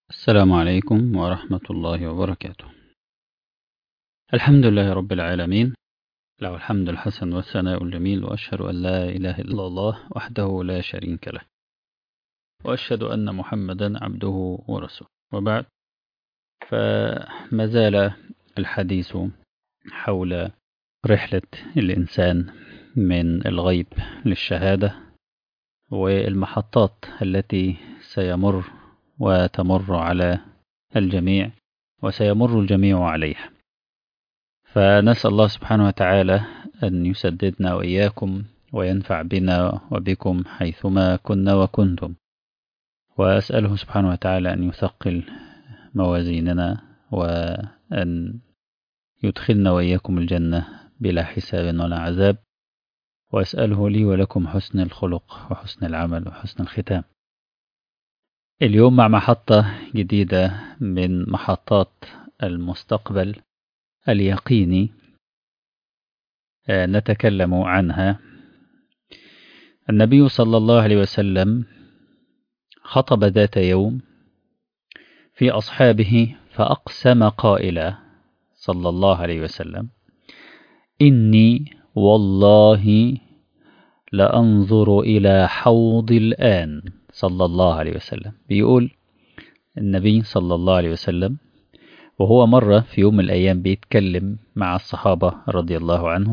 السلام عليكم ورحمة الله وبركاته الحمد لله رب العالمين له الحمد الحسن والثناء الجميل وأشهد أن لا إله إلا الله وحده لا شريك له وأشهد أن محمدا عبده ورسوله وبعد فما زال الحديث حول رحلة الإنسان من الغيب للشهادة والمحطات التي سيمر وتمر على الجميع وسيمر الجميع عليها فنسأل الله سبحانه وتعالى أن يسددنا وإياكم وينفع بنا وبكم حيثما كنا وكنتم وأسأله سبحانه وتعالى أن يثقل موازيننا وأن يدخلنا وإياكم الجنة بلا حساب ولا عذاب وأسأله لي ولكم حسن الخلق وحسن العمل وحسن الختام اليوم مع محطة جديدة من محطات المستقبل اليقيني نتكلم عنها النبي صلى الله عليه وسلم خطب ذات يوم في أصحابه فأقسم قائلا صلى الله عليه وسلم إني والله لأنظر إلى حوض الآن صلى الله عليه وسلم بيقول النبي صلى الله عليه وسلم وهو مرة في يوم من الأيام بيتكلم مع الصحابة رضي الله عنهم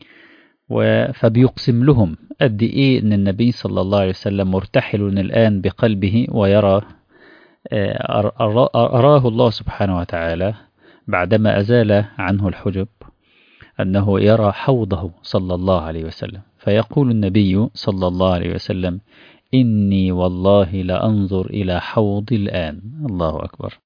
فبيقسم لهم قد إيه أن النبي صلى الله عليه وسلم مرتحل الآن بقلبه ويرى أراه الله سبحانه وتعالى بعدما أزال عنه الحجب أنه يرى حوضه صلى الله عليه وسلم فيقول النبي صلى الله عليه وسلم إني والله لأنظر إلى حوض الآن الله أكبر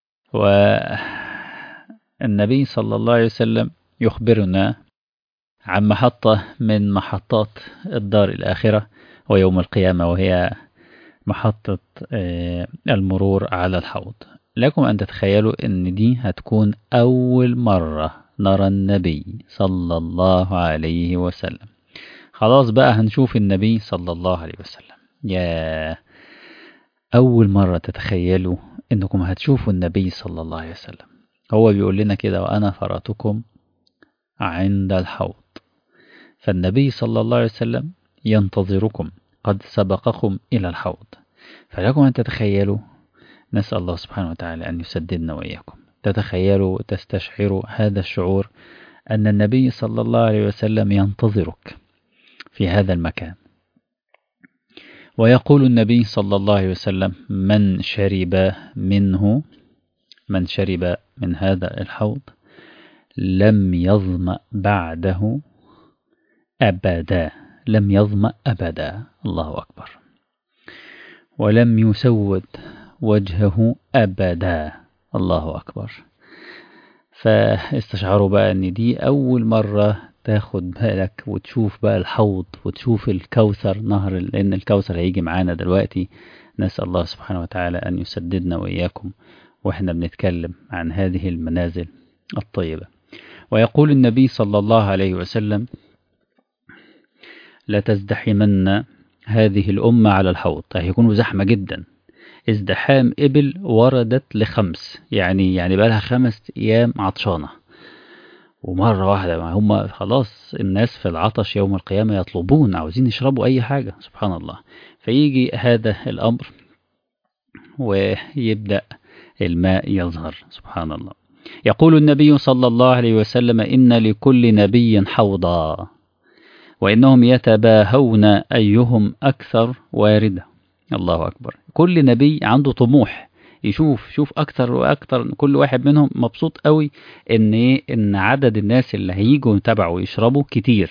والنبي صلى الله عليه وسلم يخبرنا عن محطة من محطات الدار الآخرة ويوم القيامة وهي محطة المرور على الحوض لكم أن تتخيلوا أن دي هتكون أول مرة نرى النبي صلى الله عليه وسلم خلاص بقى هنشوف النبي صلى الله عليه وسلم يا أول مرة تتخيلوا إنكم هتشوفوا النبي صلى الله عليه وسلم هو بيقول لنا كده وأنا فراتكم عند الحوض فالنبي صلى الله عليه وسلم ينتظركم قد سبقكم إلى الحوض فلكم أن تتخيلوا نسأل الله سبحانه وتعالى أن يسددنا وإياكم تتخيلوا تستشعروا هذا الشعور أن النبي صلى الله عليه وسلم ينتظرك في هذا المكان ويقول النبي صلى الله عليه وسلم من شرب منه من شرب من هذا الحوض لم يظمأ بعده أبدا لم يظمأ أبدا الله أكبر ولم يسود وجهه أبدا الله أكبر فاستشعروا بقى أن دي أول مرة تاخد بالك وتشوف بقى الحوض وتشوف الكوثر نهر لأن الكوثر هيجي معانا دلوقتي نسأل الله سبحانه وتعالى أن يسددنا وإياكم وإحنا بنتكلم عن هذه المنازل الطيبة ويقول النبي صلى الله عليه وسلم لتزدحمن هذه الأمة على الحوض هيكونوا زحمة جدا ازدحام إبل وردت لخمس يعني يعني بقى لها خمس أيام عطشانة ومرة واحدة ما هم خلاص الناس في العطش يوم القيامة يطلبون عاوزين يشربوا أي حاجة سبحان الله فيجي هذا الأمر ويبدأ الماء يظهر سبحان الله يقول النبي صلى الله عليه وسلم إن لكل نبي حوضا وإنهم يتباهون أيهم أكثر واردة الله أكبر كل نبي عنده طموح يشوف شوف اكتر واكتر كل واحد منهم مبسوط قوي ان ايه ان عدد الناس اللي هيجوا يتابعوا ويشربوا كتير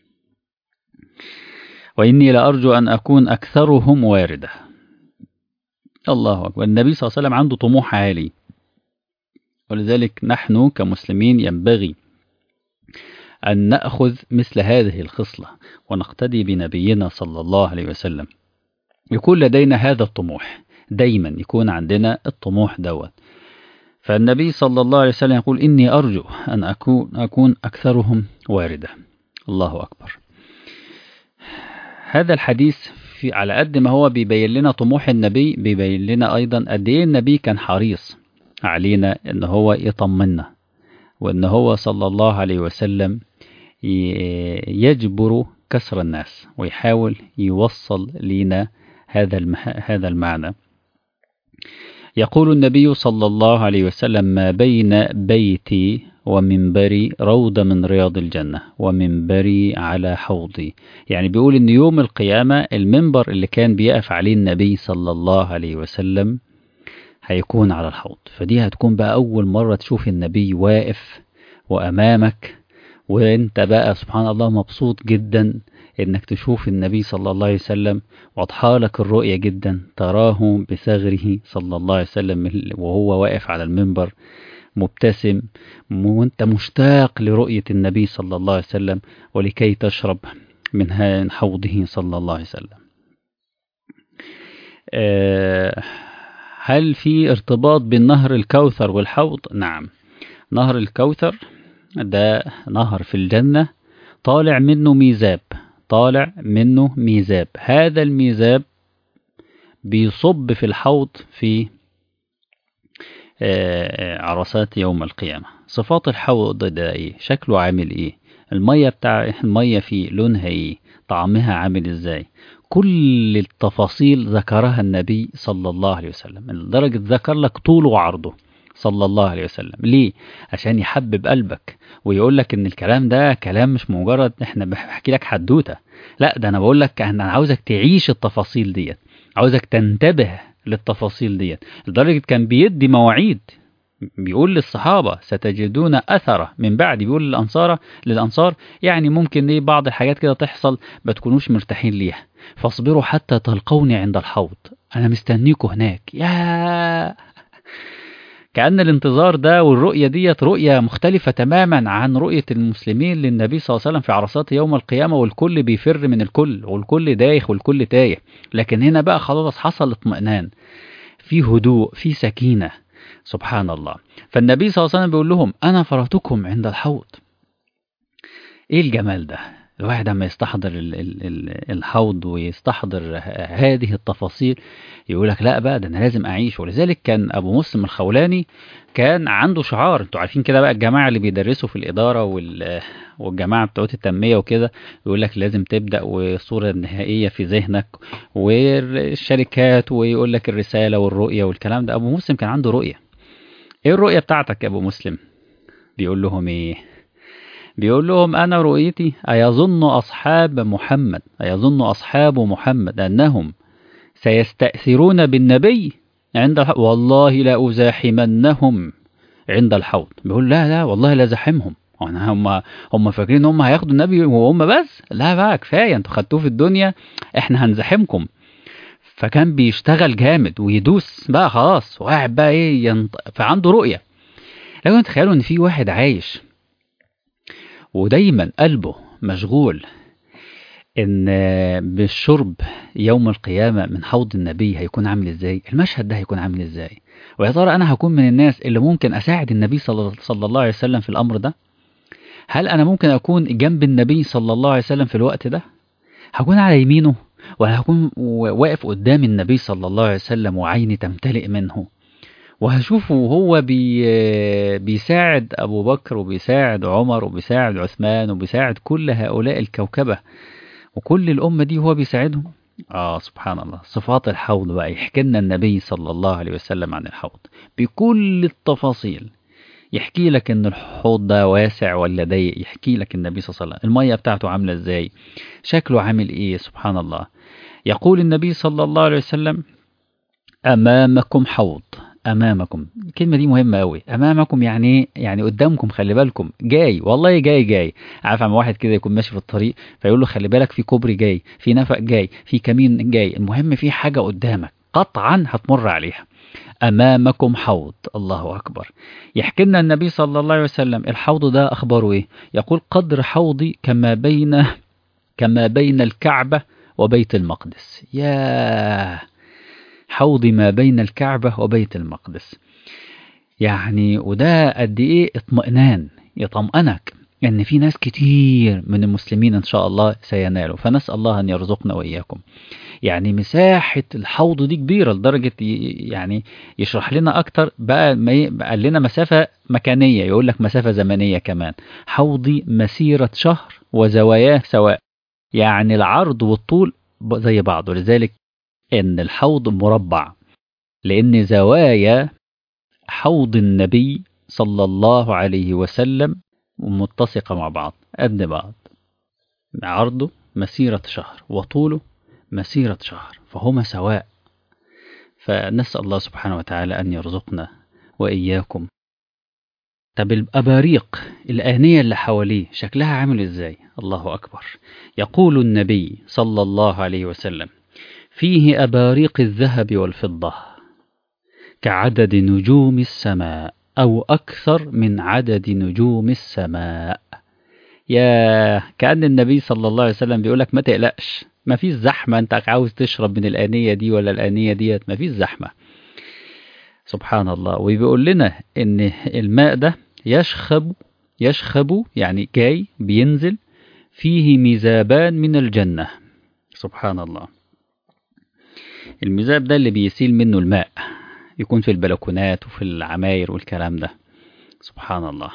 واني لارجو ان اكون اكثرهم وارده الله اكبر النبي صلى الله عليه وسلم عنده طموح عالي ولذلك نحن كمسلمين ينبغي ان ناخذ مثل هذه الخصله ونقتدي بنبينا صلى الله عليه وسلم يكون لدينا هذا الطموح دايما يكون عندنا الطموح دوت فالنبي صلى الله عليه وسلم يقول إني أرجو أن أكون, أكون أكثرهم واردة الله أكبر هذا الحديث في على قد ما هو بيبين لنا طموح النبي بيبين لنا أيضا قد إيه النبي كان حريص علينا إن هو يطمنا وإن هو صلى الله عليه وسلم يجبر كسر الناس ويحاول يوصل لنا هذا هذا المعنى يقول النبي صلى الله عليه وسلم ما بين بيتي ومنبري روضة من رياض الجنة ومنبري على حوضي يعني بيقول ان يوم القيامة المنبر اللي كان بيقف عليه النبي صلى الله عليه وسلم هيكون على الحوض فدي هتكون بقى أول مرة تشوف النبي واقف وأمامك وانت بقى سبحان الله مبسوط جدا انك تشوف النبي صلى الله عليه وسلم واضحى لك الرؤية جدا تراه بثغره صلى الله عليه وسلم وهو واقف على المنبر مبتسم وانت مشتاق لرؤية النبي صلى الله عليه وسلم ولكي تشرب من حوضه صلى الله عليه وسلم هل في ارتباط بين نهر الكوثر والحوض؟ نعم نهر الكوثر ده نهر في الجنة طالع منه ميزاب طالع منه ميزاب هذا الميزاب بيصب في الحوض في عرصات يوم القيامة صفات الحوض ده ايه شكله عامل ايه المية بتاع المية فيه لونها ايه طعمها عامل ازاي كل التفاصيل ذكرها النبي صلى الله عليه وسلم لدرجة ذكر لك طوله وعرضه صلى الله عليه وسلم ليه عشان يحبب قلبك ويقول لك ان الكلام ده كلام مش مجرد احنا بحكي لك حدوته لا ده انا بقول لك انا عاوزك تعيش التفاصيل ديت عاوزك تنتبه للتفاصيل ديت لدرجة كان بيدي مواعيد بيقول للصحابة ستجدون أثرة من بعد بيقول للأنصار للأنصار يعني ممكن ايه بعض الحاجات كده تحصل ما تكونوش مرتاحين ليها فاصبروا حتى تلقوني عند الحوض أنا مستنيكوا هناك يا كأن الانتظار ده والرؤية ديت رؤية مختلفة تماما عن رؤية المسلمين للنبي صلى الله عليه وسلم في عرصات يوم القيامة والكل بيفر من الكل والكل دايخ والكل تايه لكن هنا بقى خلاص حصل اطمئنان في هدوء في سكينة سبحان الله فالنبي صلى الله عليه وسلم بيقول لهم أنا فرطكم عند الحوض إيه الجمال ده الواحد لما يستحضر الحوض ويستحضر هذه التفاصيل يقول لك لا بقى ده انا لازم اعيش ولذلك كان ابو مسلم الخولاني كان عنده شعار انتوا عارفين كده بقى الجماعه اللي بيدرسوا في الاداره والجماعه بتوع التنميه وكده يقول لك لازم تبدا والصوره النهائيه في ذهنك والشركات ويقول لك الرساله والرؤيه والكلام ده ابو مسلم كان عنده رؤيه ايه الرؤيه بتاعتك يا ابو مسلم بيقول لهم ايه بيقول لهم أنا رؤيتي أيظن أصحاب محمد أيظن أصحاب محمد أنهم سيستأثرون بالنبي عند الحوض والله لا أزاحمنهم عند الحوض بيقول لا لا والله لا زاحمهم هم هم فاكرين ان هم هياخدوا النبي وهم بس لا بقى كفايه انتوا خدتوه في الدنيا احنا هنزاحمكم فكان بيشتغل جامد ويدوس بقى خلاص وقاعد بقى ايه ينط... فعنده رؤيه لكن تخيلوا ان في واحد عايش ودايما قلبه مشغول ان بالشرب يوم القيامة من حوض النبي هيكون عامل ازاي المشهد ده هيكون عامل ازاي ويا ترى انا هكون من الناس اللي ممكن اساعد النبي صلى الله عليه وسلم في الامر ده هل انا ممكن اكون جنب النبي صلى الله عليه وسلم في الوقت ده هكون على يمينه ولا هكون واقف قدام النبي صلى الله عليه وسلم وعيني تمتلئ منه وهشوفه وهو بي بيساعد أبو بكر وبيساعد عمر وبيساعد عثمان وبيساعد كل هؤلاء الكوكبة وكل الأمة دي هو بيساعدهم آه سبحان الله صفات الحوض بقى يحكي لنا النبي صلى الله عليه وسلم عن الحوض بكل التفاصيل يحكي لك ان الحوض ده واسع ولا ضيق يحكي لك النبي صلى الله عليه وسلم المية بتاعته عاملة ازاي شكله عامل ايه سبحان الله يقول النبي صلى الله عليه وسلم أمامكم حوض امامكم الكلمه دي مهمه قوي امامكم يعني يعني قدامكم خلي بالكم جاي والله جاي جاي عارف عم واحد كده يكون ماشي في الطريق فيقول له خلي بالك في كوبري جاي في نفق جاي في كمين جاي المهم في حاجه قدامك قطعا هتمر عليها امامكم حوض الله اكبر يحكي لنا النبي صلى الله عليه وسلم الحوض ده اخباره ايه يقول قدر حوضي كما بين كما بين الكعبه وبيت المقدس ياه حوض ما بين الكعبة وبيت المقدس يعني وده قد ايه اطمئنان يطمئنك أن في ناس كتير من المسلمين إن شاء الله سينالوا فنسأل الله أن يرزقنا وإياكم يعني مساحة الحوض دي كبيرة لدرجة يعني يشرح لنا أكتر بقى ما قال لنا مسافة مكانية يقول لك مسافة زمنية كمان حوضي مسيرة شهر وزواياه سواء يعني العرض والطول زي بعض ولذلك ان الحوض مربع لان زوايا حوض النبي صلى الله عليه وسلم متسقة مع بعض قد بعض عرضه مسيرة شهر وطوله مسيرة شهر فهما سواء فنسأل الله سبحانه وتعالى أن يرزقنا وإياكم طب الأباريق الآنية اللي حواليه شكلها عامل إزاي الله أكبر يقول النبي صلى الله عليه وسلم فيه أباريق الذهب والفضة كعدد نجوم السماء أو أكثر من عدد نجوم السماء يا كأن النبي صلى الله عليه وسلم بيقول لك ما تقلقش ما فيش زحمة أنت عاوز تشرب من الآنية دي ولا الآنية ديت ما فيش زحمة سبحان الله وبيقول لنا إن الماء ده يشخب يشخب يعني جاي بينزل فيه ميزابان من الجنة سبحان الله الميزاب ده اللي بيسيل منه الماء يكون في البلكونات وفي العماير والكلام ده سبحان الله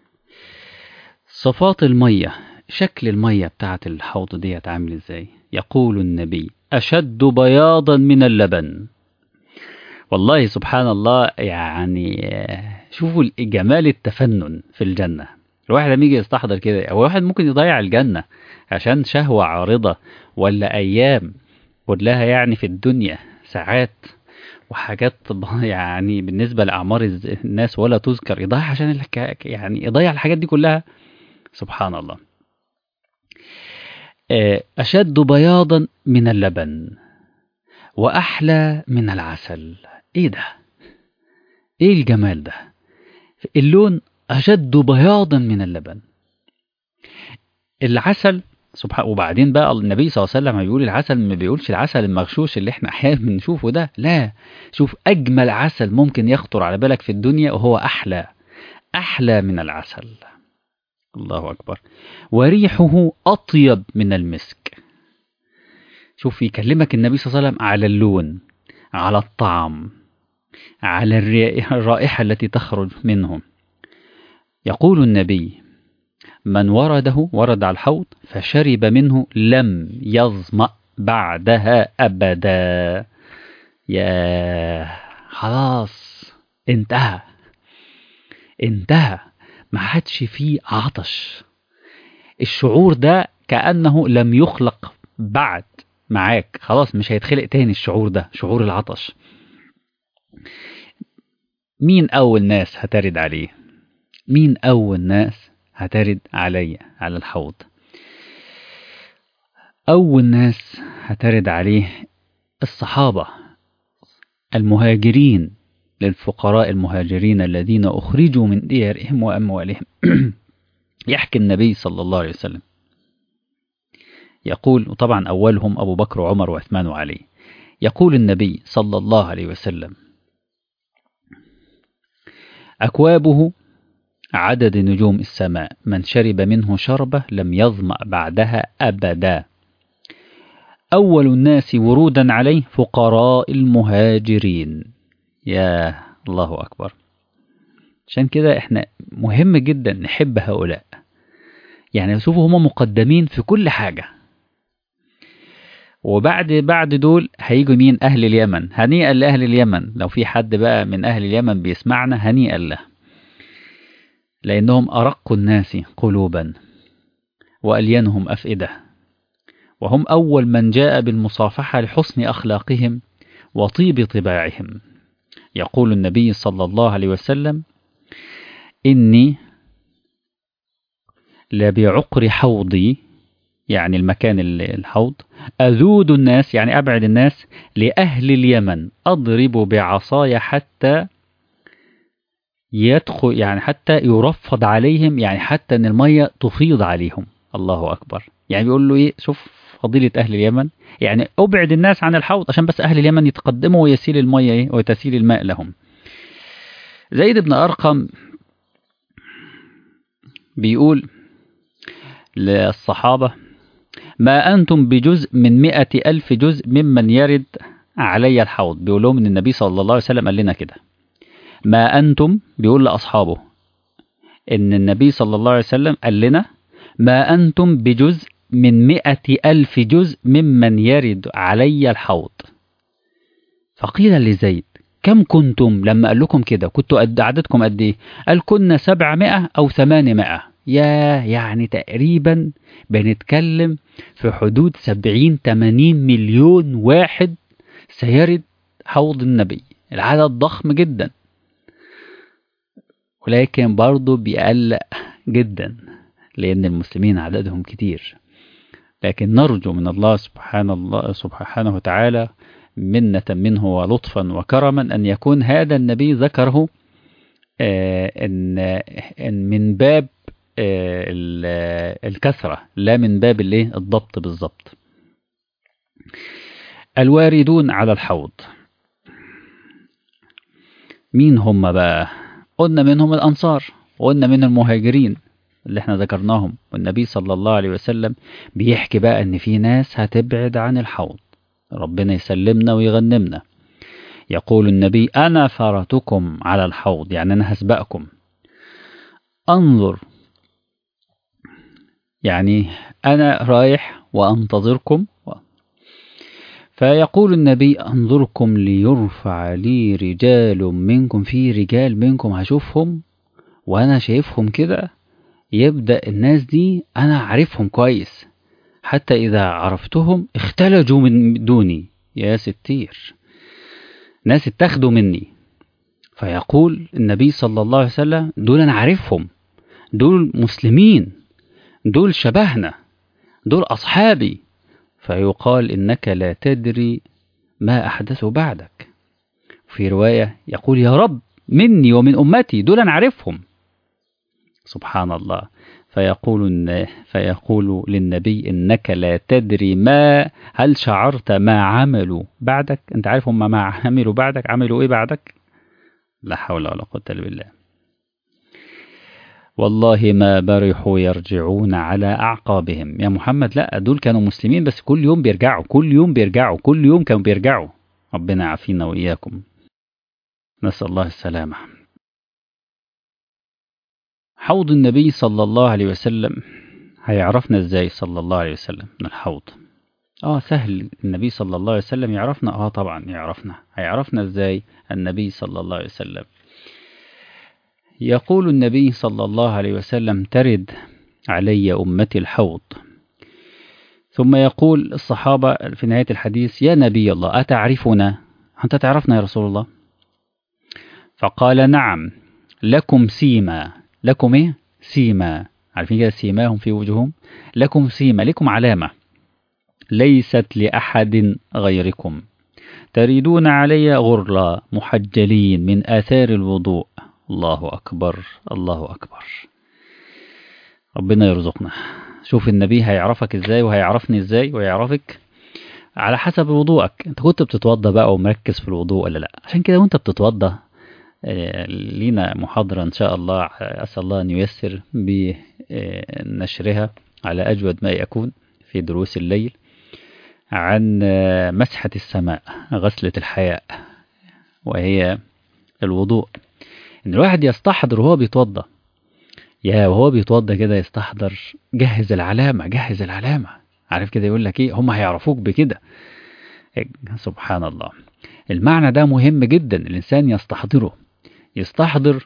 صفات المية شكل المية بتاعت الحوض ديت عامل ازاي يقول النبي أشد بياضا من اللبن والله سبحان الله يعني شوفوا جمال التفنن في الجنة الواحد لما يجي يستحضر كده هو واحد ممكن يضيع الجنة عشان شهوة عارضة ولا أيام كلها يعني في الدنيا ساعات وحاجات يعني بالنسبة لأعمار الناس ولا تذكر يضيع عشان يعني يضيع الحاجات دي كلها سبحان الله أشد بياضا من اللبن وأحلى من العسل إيه ده إيه الجمال ده اللون أشد بياضا من اللبن العسل سبحان وبعدين بقى النبي صلى الله عليه وسلم بيقول العسل ما بيقولش العسل المغشوش اللي احنا احيانا بنشوفه ده لا شوف اجمل عسل ممكن يخطر على بالك في الدنيا وهو احلى احلى من العسل الله اكبر وريحه اطيب من المسك شوف يكلمك النبي صلى الله عليه وسلم على اللون على الطعم على الرائحة التي تخرج منهم يقول النبي من ورده ورد على الحوض فشرب منه لم يظمأ بعدها أبدا يا خلاص انتهى انتهى ما حدش فيه عطش الشعور ده كأنه لم يخلق بعد معاك خلاص مش هيتخلق تاني الشعور ده شعور العطش مين أول ناس هترد عليه مين أول ناس هترد علي على الحوض أول ناس هترد عليه الصحابة المهاجرين للفقراء المهاجرين الذين أخرجوا من ديارهم وأموالهم يحكي النبي صلى الله عليه وسلم يقول وطبعا أولهم أبو بكر وعمر وعثمان وعلي يقول النبي صلى الله عليه وسلم أكوابه عدد نجوم السماء من شرب منه شربة لم يظمأ بعدها أبدا أول الناس ورودا عليه فقراء المهاجرين يا الله أكبر عشان كده احنا مهم جدا نحب هؤلاء يعني شوفوا هم مقدمين في كل حاجة وبعد بعد دول هيجوا مين أهل اليمن هنيئا لأهل اليمن لو في حد بقى من أهل اليمن بيسمعنا هنيئا له لأنهم أرق الناس قلوبا وألينهم أفئدة وهم أول من جاء بالمصافحة لحسن أخلاقهم وطيب طباعهم يقول النبي صلى الله عليه وسلم إني لبعقر حوضي يعني المكان الحوض أذود الناس يعني أبعد الناس لأهل اليمن أضرب بعصاي حتى يدخل يعني حتى يرفض عليهم يعني حتى ان الميه تفيض عليهم الله اكبر يعني بيقول له ايه شوف فضيله اهل اليمن يعني ابعد الناس عن الحوض عشان بس اهل اليمن يتقدموا ويسيل الميه ايه وتسيل الماء لهم زيد بن ارقم بيقول للصحابة ما أنتم بجزء من مئة ألف جزء ممن يرد علي الحوض بيقول لهم إن النبي صلى الله عليه وسلم قال لنا كده ما أنتم بيقول لأصحابه إن النبي صلى الله عليه وسلم قال لنا ما أنتم بجزء من مئة ألف جزء ممن يرد علي الحوض فقيل لزيد كم كنتم لما قال لكم كده كنتوا قد عددكم قد ايه قال كنا سبعمائة أو ثمانمائة يا يعني تقريبا بنتكلم في حدود سبعين تمانين مليون واحد سيرد حوض النبي العدد ضخم جدا ولكن برضه بيقلق جدا لأن المسلمين عددهم كتير لكن نرجو من الله سبحان الله سبحانه وتعالى منة منه ولطفا وكرما أن يكون هذا النبي ذكره إن, إن من باب الكثرة لا من باب الايه الضبط بالضبط الواردون على الحوض مين هم بقى قلنا منهم الأنصار وقلنا من المهاجرين اللي احنا ذكرناهم والنبي صلى الله عليه وسلم بيحكي بقى ان في ناس هتبعد عن الحوض ربنا يسلمنا ويغنمنا يقول النبي أنا فرتكم على الحوض يعني أنا هسبقكم أنظر يعني أنا رايح وأنتظركم فيقول النبي أنظركم ليرفع لي رجال منكم في رجال منكم هشوفهم وأنا شايفهم كده يبدأ الناس دي أنا عارفهم كويس حتى إذا عرفتهم اختلجوا من دوني يا ستير ناس اتخذوا مني فيقول النبي صلى الله عليه وسلم دول أنا عارفهم دول مسلمين دول شبهنا دول أصحابي فيقال إنك لا تدري ما أحدثوا بعدك في رواية يقول يا رب مني ومن أمتي دول أنا عارفهم سبحان الله فيقول فيقول للنبي إنك لا تدري ما هل شعرت ما عملوا بعدك أنت عارف هم ما عملوا بعدك عملوا إيه بعدك لا حول ولا قوة إلا بالله والله ما برحوا يرجعون على أعقابهم يا محمد لا دول كانوا مسلمين بس كل يوم بيرجعوا كل يوم بيرجعوا كل يوم كانوا بيرجعوا ربنا يعافينا وإياكم نسأل الله السلامة حوض النبي صلى الله عليه وسلم هيعرفنا ازاي صلى الله عليه وسلم من الحوض اه سهل النبي صلى الله عليه وسلم يعرفنا اه طبعا يعرفنا هيعرفنا ازاي النبي صلى الله عليه وسلم يقول النبي صلى الله عليه وسلم ترد علي أمتي الحوض ثم يقول الصحابة في نهاية الحديث يا نبي الله أتعرفنا أنت تعرفنا يا رسول الله فقال نعم لكم سيما لكم إيه سيما عارفين كده سيماهم في وجوههم لكم سيما لكم علامة ليست لأحد غيركم تريدون علي غرلا محجلين من آثار الوضوء الله أكبر الله أكبر ربنا يرزقنا شوف النبي هيعرفك ازاي وهيعرفني ازاي ويعرفك على حسب وضوءك انت كنت بتتوضى بقى ومركز في الوضوء ولا لا عشان كده وانت بتتوضى لينا محاضرة إن شاء الله أسأل الله أن ييسر بنشرها على أجود ما يكون في دروس الليل عن مسحة السماء غسلة الحياء وهي الوضوء إن الواحد يستحضر وهو بيتوضى يا وهو بيتوضى كده يستحضر جهز العلامة جهز العلامة عارف كده يقول لك إيه هم هيعرفوك بكده سبحان الله المعنى ده مهم جدا الإنسان يستحضره يستحضر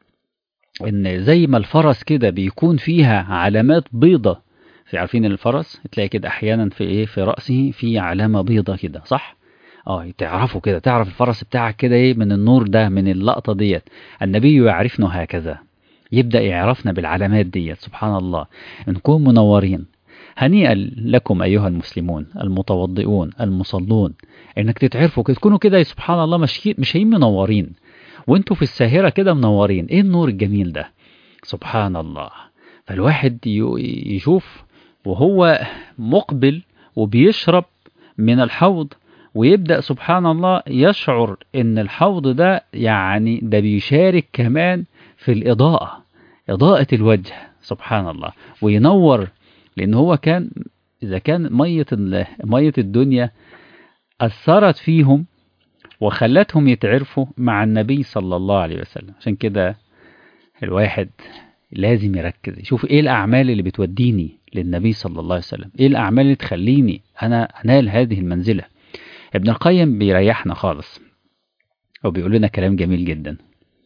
ان زي ما الفرس كده بيكون فيها علامات بيضة في عارفين الفرس تلاقي كده احيانا في ايه في رأسه في علامة بيضة كده صح اه تعرفوا كده تعرف الفرس بتاعك كده ايه من النور ده من اللقطة ديت النبي يعرفنا هكذا يبدأ يعرفنا بالعلامات ديت سبحان الله نكون منورين هنيئا لكم أيها المسلمون المتوضئون المصلون إنك تتعرفوا كده تكونوا كده سبحان الله مش مش منورين وانتوا في الساهرة كده منورين ايه النور الجميل ده سبحان الله فالواحد يشوف وهو مقبل وبيشرب من الحوض ويبدأ سبحان الله يشعر ان الحوض ده يعني ده بيشارك كمان في الإضاءة إضاءة الوجه سبحان الله وينور لأن هو كان إذا كان مية ال- مية الدنيا أثرت فيهم وخلتهم يتعرفوا مع النبي صلى الله عليه وسلم عشان كده الواحد لازم يركز يشوف ايه الأعمال اللي بتوديني للنبي صلى الله عليه وسلم ايه الأعمال اللي تخليني أنا أنال هذه المنزلة ابن القيم بيريحنا خالص وبيقول لنا كلام جميل جدا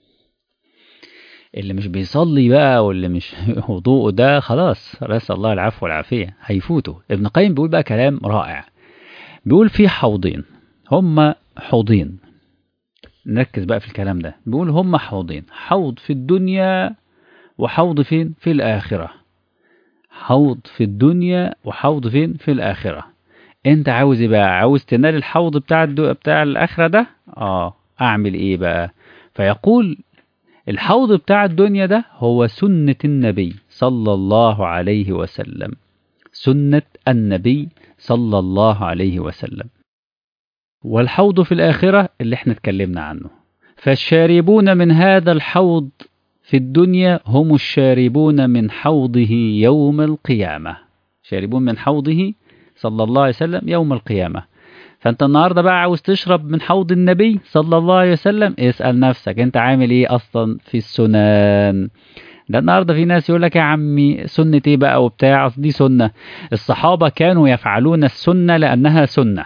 اللي مش بيصلي بقى واللي مش وضوءه ده خلاص نسأل الله العفو والعافية هيفوته ابن القيم بيقول بقى كلام رائع بيقول في حوضين هما حوضين نركز بقى في الكلام ده بيقول هما حوضين حوض في الدنيا وحوض فين في الآخرة حوض في الدنيا وحوض فين في الآخرة انت عاوز ايه بقى عاوز تنال الحوض بتاع الدو... بتاع الآخرة ده اه اعمل ايه بقى فيقول الحوض بتاع الدنيا ده هو سنة النبي صلى الله عليه وسلم سنة النبي صلى الله عليه وسلم والحوض في الآخرة اللي احنا اتكلمنا عنه فالشاربون من هذا الحوض في الدنيا هم الشاربون من حوضه يوم القيامة شاربون من حوضه صلى الله عليه وسلم يوم القيامة فانت النهارده بقى عاوز تشرب من حوض النبي صلى الله عليه وسلم اسأل نفسك انت عامل ايه اصلا في السنن ده النهارده في ناس يقول لك يا عمي سنة ايه بقى وبتاع أصل دي سنة الصحابة كانوا يفعلون السنة لأنها سنة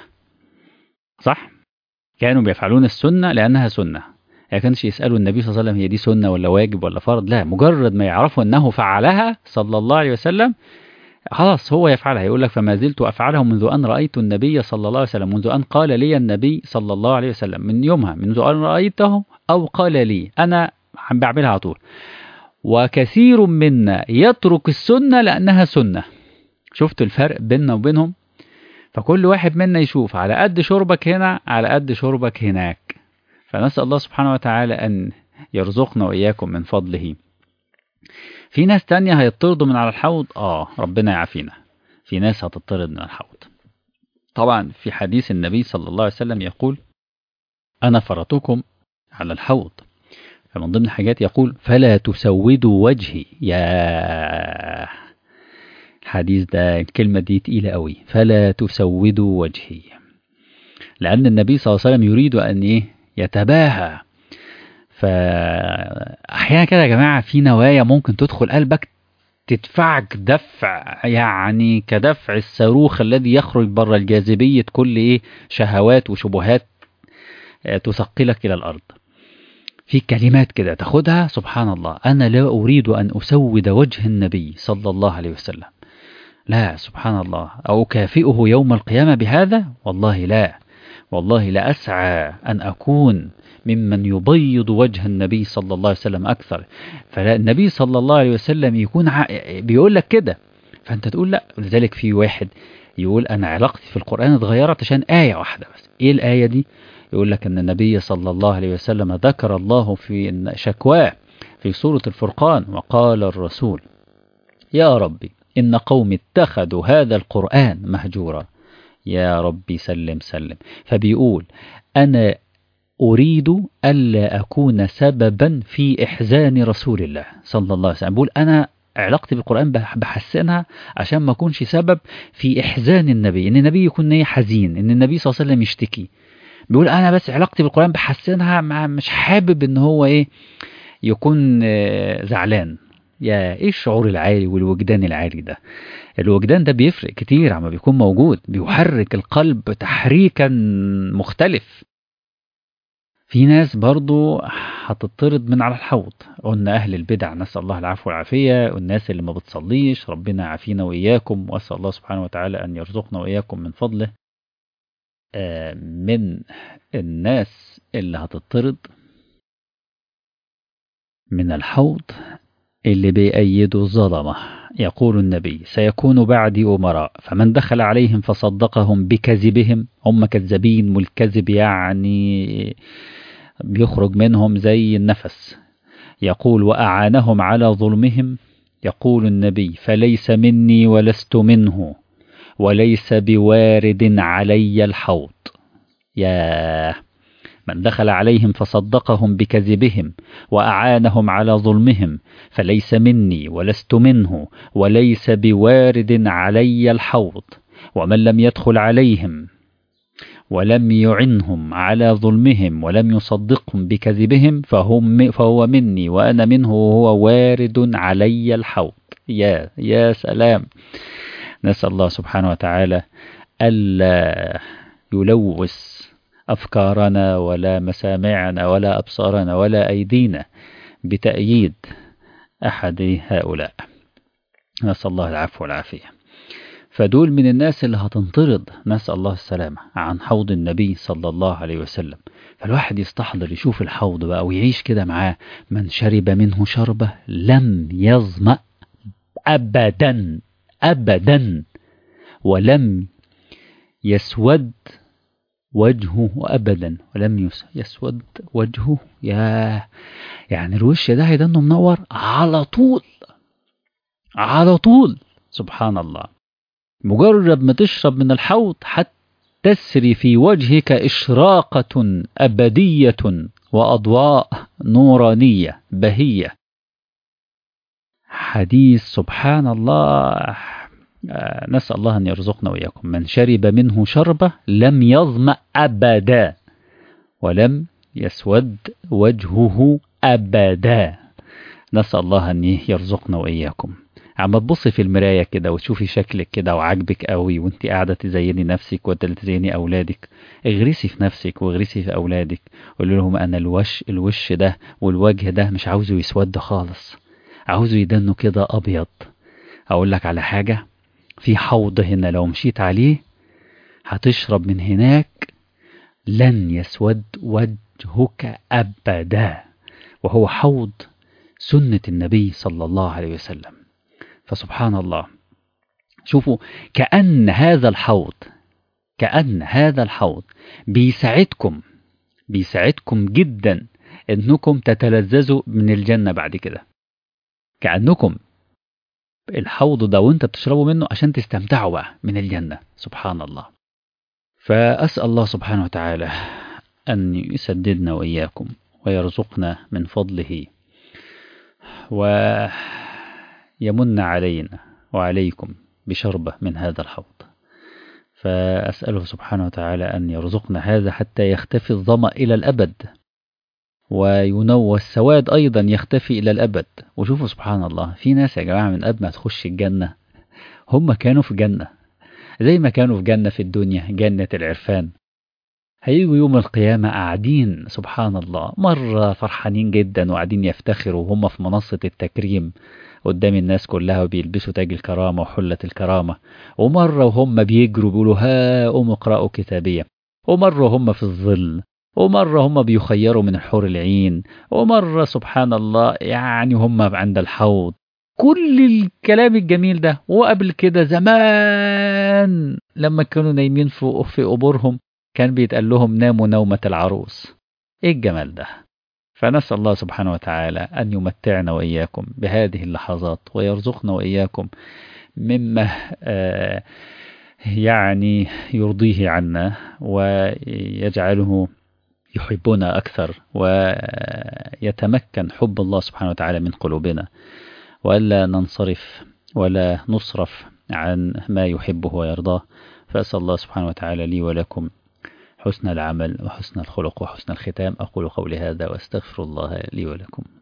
صح كانوا بيفعلون السنة لأنها سنة ما كانش يسألوا النبي صلى الله عليه وسلم هي دي سنة ولا واجب ولا فرض لا مجرد ما يعرفوا أنه فعلها صلى الله عليه وسلم خلاص هو يفعلها يقول لك فما زلت أفعلها منذ أن رأيت النبي صلى الله عليه وسلم منذ أن قال لي النبي صلى الله عليه وسلم من يومها منذ أن رأيته أو قال لي أنا عم بعملها على طول وكثير منا يترك السنة لأنها سنة شفت الفرق بيننا وبينهم فكل واحد منا يشوف على قد شربك هنا على قد شربك هناك فنسأل الله سبحانه وتعالى أن يرزقنا وإياكم من فضله في ناس تانية هيطردوا من على الحوض آه ربنا يعافينا في ناس هتطرد من الحوض طبعا في حديث النبي صلى الله عليه وسلم يقول أنا فرطكم على الحوض فمن ضمن الحاجات يقول فلا تسودوا وجهي يا الحديث ده الكلمة دي تقيلة قوي فلا تسودوا وجهي لأن النبي صلى الله عليه وسلم يريد أن إيه يتباهى فأحيانا كده يا جماعة في نوايا ممكن تدخل قلبك تدفعك دفع يعني كدفع الصاروخ الذي يخرج بره الجاذبية كل إيه شهوات وشبهات تثقلك إلى الأرض في كلمات كده تاخدها سبحان الله أنا لا أريد أن أسود وجه النبي صلى الله عليه وسلم لا سبحان الله أو أكافئه يوم القيامة بهذا والله لا والله لا أسعى أن أكون ممن يبيض وجه النبي صلى الله عليه وسلم أكثر فالنبي صلى الله عليه وسلم يكون ع... بيقول لك كده فأنت تقول لا لذلك في واحد يقول أنا علاقتي في القرآن اتغيرت عشان آية واحدة بس إيه الآية دي يقول لك أن النبي صلى الله عليه وسلم ذكر الله في شكواه في سورة الفرقان وقال الرسول يا ربي إن قوم اتخذوا هذا القرآن مهجورا يا ربي سلم سلم فبيقول أنا أريد ألا أكون سببا في إحزان رسول الله صلى الله عليه وسلم بقول أنا علاقتي بالقرآن بحسنها عشان ما أكونش سبب في إحزان النبي إن النبي يكون حزين إن النبي صلى الله عليه وسلم يشتكي بيقول أنا بس علاقتي بالقرآن بحسنها مع مش حابب إن هو إيه يكون زعلان يا ايه الشعور العالي والوجدان العالي ده الوجدان ده بيفرق كتير عما بيكون موجود بيحرك القلب تحريكا مختلف في ناس برضو هتطرد من على الحوض قلنا أهل البدع نسأل الله العفو والعافية والناس اللي ما بتصليش ربنا يعافينا وإياكم وأسأل الله سبحانه وتعالى أن يرزقنا وإياكم من فضله من الناس اللي هتطرد من الحوض اللي بيأيدوا الظلمة يقول النبي سيكون بعدي أمراء فمن دخل عليهم فصدقهم بكذبهم هم كذابين والكذب يعني بيخرج منهم زي النفس يقول وأعانهم على ظلمهم يقول النبي فليس مني ولست منه وليس بوارد علي الحوض يا من دخل عليهم فصدقهم بكذبهم وأعانهم على ظلمهم فليس مني ولست منه وليس بوارد علي الحوض ومن لم يدخل عليهم ولم يعنهم على ظلمهم ولم يصدقهم بكذبهم فهم فهو مني وأنا منه وهو وارد علي الحوض يا يا سلام نسأل الله سبحانه وتعالى ألا يلوث أفكارنا ولا مسامعنا ولا أبصارنا ولا أيدينا بتأييد أحد هؤلاء نسأل الله العفو والعافية فدول من الناس اللي هتنطرد نسأل الله السلامة عن حوض النبي صلى الله عليه وسلم فالواحد يستحضر يشوف الحوض بقى ويعيش كده معاه من شرب منه شربة لم يظمأ أبدا أبدا ولم يسود وجهه أبدا ولم يسود وجهه يا يعني الوش ده هيدنه منور على طول على طول سبحان الله مجرد ما تشرب من الحوض حتى تسري في وجهك إشراقة أبدية وأضواء نورانية بهية حديث سبحان الله نسأل الله أن يرزقنا وإياكم من شرب منه شربة لم يظمأ أبدا ولم يسود وجهه أبدا نسأل الله أن يرزقنا وإياكم عم تبصي في المراية كده وتشوفي شكلك كده وعاجبك قوي وانت قاعدة تزيني نفسك وانت اللي تزيني أولادك اغرسي في نفسك واغرسي في أولادك قولي لهم أنا الوش الوش ده والوجه ده مش عاوزه يسود خالص عاوزه يدنه كده أبيض أقول لك على حاجة في حوض هنا لو مشيت عليه هتشرب من هناك لن يسود وجهك أبدا وهو حوض سنة النبي صلى الله عليه وسلم فسبحان الله شوفوا كأن هذا الحوض كأن هذا الحوض بيساعدكم بيساعدكم جدا انكم تتلذذوا من الجنة بعد كده كأنكم الحوض ده وانت بتشربوا منه عشان تستمتعوا بقى من الجنة سبحان الله فأسأل الله سبحانه وتعالى أن يسددنا وإياكم ويرزقنا من فضله ويمن علينا وعليكم بشربة من هذا الحوض فأسأله سبحانه وتعالى أن يرزقنا هذا حتى يختفي الظمأ إلى الأبد وينوى السواد أيضا يختفي إلى الأبد وشوفوا سبحان الله في ناس يا جماعة من قبل ما تخش الجنة هم كانوا في جنة زي ما كانوا في جنة في الدنيا جنة العرفان هيجوا يوم القيامة قاعدين سبحان الله مرة فرحانين جدا وقاعدين يفتخروا وهم في منصة التكريم قدام الناس كلها وبيلبسوا تاج الكرامة وحلة الكرامة ومرة وهم بيجروا بيقولوا ها قوم اقرأوا كتابية ومرة هم في الظل ومرة هم بيخيروا من الحور العين ومرة سبحان الله يعني هم عند الحوض كل الكلام الجميل ده وقبل كده زمان لما كانوا نايمين في في قبورهم كان بيتقال لهم ناموا نومة العروس ايه الجمال ده فنسأل الله سبحانه وتعالى أن يمتعنا وإياكم بهذه اللحظات ويرزقنا وإياكم مما آه يعني يرضيه عنا ويجعله يحبنا أكثر ويتمكن حب الله سبحانه وتعالى من قلوبنا وألا ننصرف ولا نصرف عن ما يحبه ويرضاه فأسأل الله سبحانه وتعالى لي ولكم حسن العمل وحسن الخلق وحسن الختام أقول قولي هذا وأستغفر الله لي ولكم